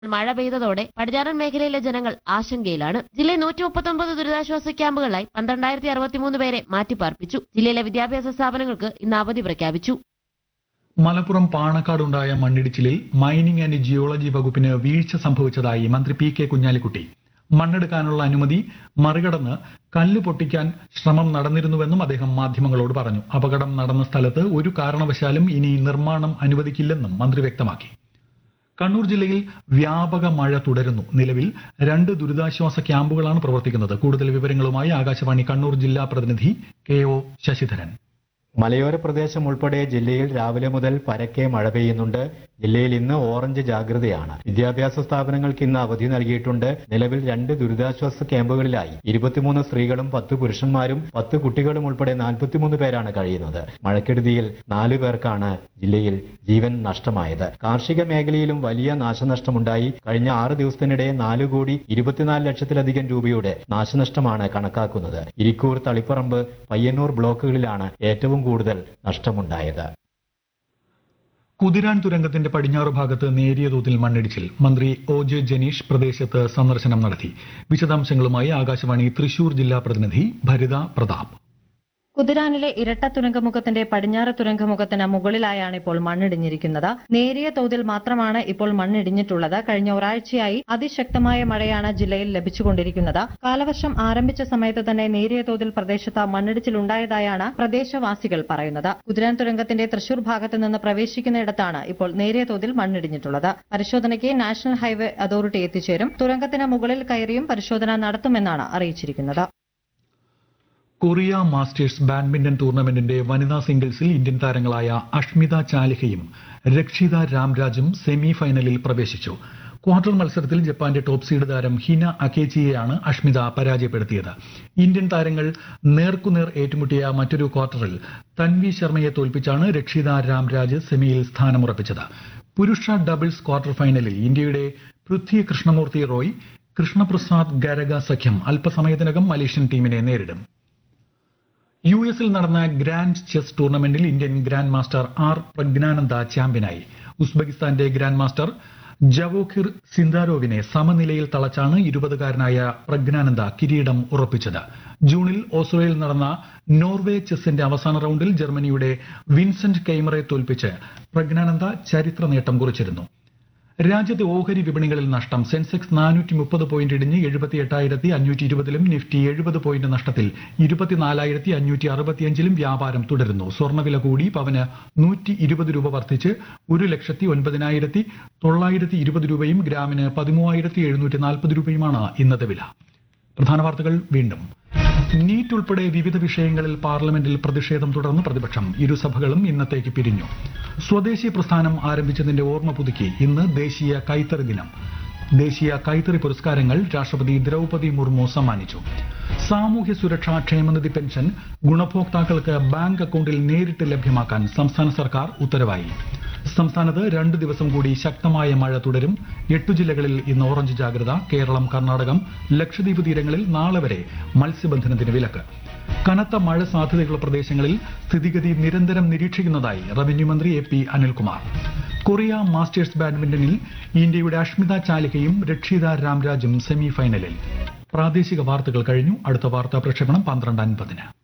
മഴ പെയ്തതോടെ പടിഞ്ഞാറൻ മേഖലയിലെ ജനങ്ങൾ ആശങ്കയിലാണ് ജില്ലയിൽ നൂറ്റി മുപ്പത്തൊമ്പത് ദുരിതാശ്വാസ ക്യാമ്പുകളായി പന്ത്രണ്ടായിരത്തി അറുപത്തിമൂന്ന് പേരെ മാറ്റിപ്പാർപ്പിച്ചു ജില്ലയിലെ വിദ്യാഭ്യാസ സ്ഥാപനങ്ങൾക്ക് ഇന്ന് അവധി പ്രഖ്യാപിച്ചു മലപ്പുറം പാണക്കാടുണ്ടായ മണ്ണിടിച്ചിലിൽ മൈനിംഗ് ആൻഡ് ജിയോളജി വകുപ്പിന് വീഴ്ച സംഭവിച്ചതായി മന്ത്രി പി കെ കുഞ്ഞാലിക്കുട്ടി മണ്ണെടുക്കാനുള്ള അനുമതി മറികടന്ന് കല്ല് പൊട്ടിക്കാൻ ശ്രമം നടന്നിരുന്നുവെന്നും അദ്ദേഹം മാധ്യമങ്ങളോട് പറഞ്ഞു അപകടം നടന്ന സ്ഥലത്ത് ഒരു കാരണവശാലും ഇനി നിർമ്മാണം അനുവദിക്കില്ലെന്നും മന്ത്രി വ്യക്തമാക്കി കണ്ണൂർ ജില്ലയിൽ വ്യാപക മഴ തുടരുന്നു നിലവിൽ രണ്ട് ദുരിതാശ്വാസ ക്യാമ്പുകളാണ് പ്രവർത്തിക്കുന്നത് കൂടുതൽ വിവരങ്ങളുമായി ആകാശവാണി കണ്ണൂർ ജില്ലാ പ്രതിനിധി കെ ഒ ശശിധരൻ മലയോര പ്രദേശം ഉൾപ്പെടെ ജില്ലയിൽ രാവിലെ മുതൽ പരക്കെ മഴ പെയ്യുന്നുണ്ട് ജില്ലയിൽ ഇന്ന് ഓറഞ്ച് ജാഗ്രതയാണ് വിദ്യാഭ്യാസ സ്ഥാപനങ്ങൾക്ക് ഇന്ന് അവധി നൽകിയിട്ടുണ്ട് നിലവിൽ രണ്ട് ദുരിതാശ്വാസ ക്യാമ്പുകളിലായി ഇരുപത്തിമൂന്ന് സ്ത്രീകളും പത്ത് പുരുഷന്മാരും പത്ത് കുട്ടികളും ഉൾപ്പെടെ നാൽപ്പത്തിമൂന്ന് പേരാണ് കഴിയുന്നത് മഴക്കെടുതിയിൽ നാലു പേർക്കാണ് ജില്ലയിൽ ജീവൻ നഷ്ടമായത് കാർഷിക മേഖലയിലും വലിയ നാശനഷ്ടമുണ്ടായി കഴിഞ്ഞ ആറ് ദിവസത്തിനിടെ നാല് കോടി ഇരുപത്തിനാല് ലക്ഷത്തിലധികം രൂപയുടെ നാശനഷ്ടമാണ് കണക്കാക്കുന്നത് ഇരിക്കൂർ തളിപ്പറമ്പ് പയ്യന്നൂർ ബ്ലോക്കുകളിലാണ് ഏറ്റവും കൂടുതൽ നഷ്ടമുണ്ടായത് കുതിരാൻ തുരങ്കത്തിന്റെ പടിഞ്ഞാറ് ഭാഗത്ത് നേരിയ തോതിൽ മണ്ണിടിച്ചിൽ മന്ത്രി ഒ ജെ ജനീഷ് പ്രദേശത്ത് സന്ദർശനം നടത്തി വിശദാംശങ്ങളുമായി ആകാശവാണി തൃശൂർ ജില്ലാ പ്രതിനിധി ഭരിത പ്രതാപ് കുതിരാനിലെ ഇരട്ട തുരങ്കമുഖത്തിന്റെ പടിഞ്ഞാറ് തുരങ്കമുഖത്തിന് മുകളിലായാണ് ഇപ്പോൾ മണ്ണിടിഞ്ഞിരിക്കുന്നത് നേരിയ തോതിൽ മാത്രമാണ് ഇപ്പോൾ മണ്ണിടിഞ്ഞിട്ടുള്ളത് കഴിഞ്ഞ ഒരാഴ്ചയായി അതിശക്തമായ മഴയാണ് ജില്ലയിൽ ലഭിച്ചുകൊണ്ടിരിക്കുന്നത് കാലവർഷം ആരംഭിച്ച സമയത്ത് തന്നെ നേരിയ തോതിൽ പ്രദേശത്ത് മണ്ണിടിച്ചിലുണ്ടായതായാണ് പ്രദേശവാസികൾ പറയുന്നത് കുതിരാൻ തുരങ്കത്തിന്റെ തൃശൂർ ഭാഗത്ത് നിന്ന് പ്രവേശിക്കുന്നിടത്താണ് ഇപ്പോൾ നേരിയ തോതിൽ മണ്ണിടിഞ്ഞിട്ടുള്ളത് പരിശോധനയ്ക്ക് നാഷണൽ ഹൈവേ അതോറിറ്റി എത്തിച്ചേരും തുരങ്കത്തിന് മുകളിൽ കയറിയും പരിശോധന നടത്തുമെന്നാണ് അറിയിച്ചിരിക്കുന്നത് കൊറിയ മാസ്റ്റേഴ്സ് ബാഡ്മിന്റൺ ടൂർണമെന്റിന്റെ വനിതാ സിംഗിൾസിൽ ഇന്ത്യൻ താരങ്ങളായ അഷ്മിത ചാലിഹയും രക്ഷിത രാംരാജും സെമി ഫൈനലിൽ പ്രവേശിച്ചു ക്വാർട്ടർ മത്സരത്തിൽ ജപ്പാന്റെ ടോപ്പ് സീഡ് താരം ഹിന അക്കേച്ചിയെയാണ് അഷ്മിത പരാജയപ്പെടുത്തിയത് ഇന്ത്യൻ താരങ്ങൾ നേർക്കുനേർ ഏറ്റുമുട്ടിയ മറ്റൊരു ക്വാർട്ടറിൽ തൻവി ശർമ്മയെ തോൽപ്പിച്ചാണ് രക്ഷിത രാംരാജ് സെമിയിൽ സ്ഥാനമുറപ്പിച്ചത് പുരുഷ ഡബിൾസ് ക്വാർട്ടർ ഫൈനലിൽ ഇന്ത്യയുടെ പൃഥ്വി കൃഷ്ണമൂർത്തി റോയ് കൃഷ്ണപ്രസാദ് ഗരഗ സഖ്യം അല്പസമയത്തിനകം മലേഷ്യൻ ടീമിനെ നേരിടും യു എസിൽ നടന്ന ഗ്രാൻഡ് ചെസ് ടൂർണമെന്റിൽ Indian grand master R Praggnanandhaa ചാമ്പ്യനായി ഉസ്ബെക്കിസ്ഥാന്റെ ഗ്രാൻഡ് മാസ്റ്റർ ജവോഖിർ സിന്ദാരോവിനെ സമനിലയിൽ തളച്ചാണ് ഇരുപതുകാരനായ പ്രജ്ഞാനന്ദ കിരീടം ഉറപ്പിച്ചത് ജൂണിൽ ഓസ്ലോയിൽ നടന്ന നോർവേ ചെസ്സിന്റെ അവസാന റൌണ്ടിൽ ജർമ്മനിയുടെ വിൻസെന്റ് കെയ്മറെ തോൽപ്പിച്ച് പ്രജ്ഞാനന്ദ ചരിത്ര നേട്ടം കുറിച്ചിരുന്നു രാജ്യത്തെ ഓഹരി വിപണികളിൽ നഷ്ടം സെൻസെക്സ് നാനൂറ്റി മുപ്പത് പോയിന്റ് ഇടിഞ്ഞ് എഴുപത്തി എട്ടായിരത്തി അഞ്ഞൂറ്റി ഇരുപതിലും നിഫ്റ്റി എഴുപത് പോയിന്റ് നഷ്ടത്തിൽ ഇരുപത്തിനാലായിരത്തി അഞ്ഞൂറ്റി അറുപത്തിയഞ്ചിലും വ്യാപാരം തുടരുന്നു സ്വർണ്ണവില കൂടി പവന് നൂറ്റി ഇരുപത് രൂപ വർദ്ധിച്ച് ഒരു ലക്ഷത്തി ഒൻപതിനായിരത്തി തൊള്ളായിരത്തി ഇരുപത് രൂപയും ഗ്രാമിന് പതിമൂവായിരത്തി എഴുന്നൂറ്റി നാൽപ്പത് രൂപയുമാണ് ഇന്നത്തെ വില പ്രധാന വാർത്തകൾ വീണ്ടും നീറ്റ് ഉൾപ്പെടെ വിവിധ വിഷയങ്ങളിൽ പാർലമെന്റിൽ പ്രതിഷേധം തുടർന്ന് പ്രതിപക്ഷം ഇരുസഭകളും ഇന്നത്തേക്ക് പിരിഞ്ഞു സ്വദേശി പ്രസ്ഥാനം ആരംഭിച്ചതിന്റെ ഓർമ്മ പുതുക്കി ഇന്ന് ദേശീയ കൈത്തറി ദിനം ദേശീയ കൈത്തറി പുരസ്കാരങ്ങൾ രാഷ്ട്രപതി ദ്രൗപദി മുർമു സമ്മാനിച്ചു സാമൂഹ്യ സുരക്ഷാ ക്ഷേമനിധി പെൻഷൻ ഗുണഭോക്താക്കൾക്ക് ബാങ്ക് അക്കൌണ്ടിൽ നേരിട്ട് ലഭ്യമാക്കാൻ സംസ്ഥാന സർക്കാർ ഉത്തരവായി സംസ്ഥാനത്ത് രണ്ട് ദിവസം കൂടി ശക്തമായ മഴ തുടരും എട്ടു ജില്ലകളിൽ ഇന്ന് ഓറഞ്ച് ജാഗ്രത കേരളം കർണാടകം ലക്ഷദ്വീപ് തീരങ്ങളിൽ നാളെ വരെ മത്സ്യബന്ധനത്തിന് വിലക്ക് കനത്ത മഴ സാധ്യതയുള്ള പ്രദേശങ്ങളിൽ സ്ഥിതിഗതി നിരന്തരം നിരീക്ഷിക്കുന്നതായി റവന്യൂ മന്ത്രി A P Anilkumar Korea masters ബാഡ്മിന്റണിൽ ഇന്ത്യയുടെ അഷ്മിത ചാലികയും രക്ഷിത രാംരാജും സെമി ഫൈനലിൽ പ്രാദേശിക വാർത്തകൾ കഴിഞ്ഞു അടുത്ത വാർത്താ പ്രക്ഷേപണം പന്ത്രണ്ട് അൻപതിന്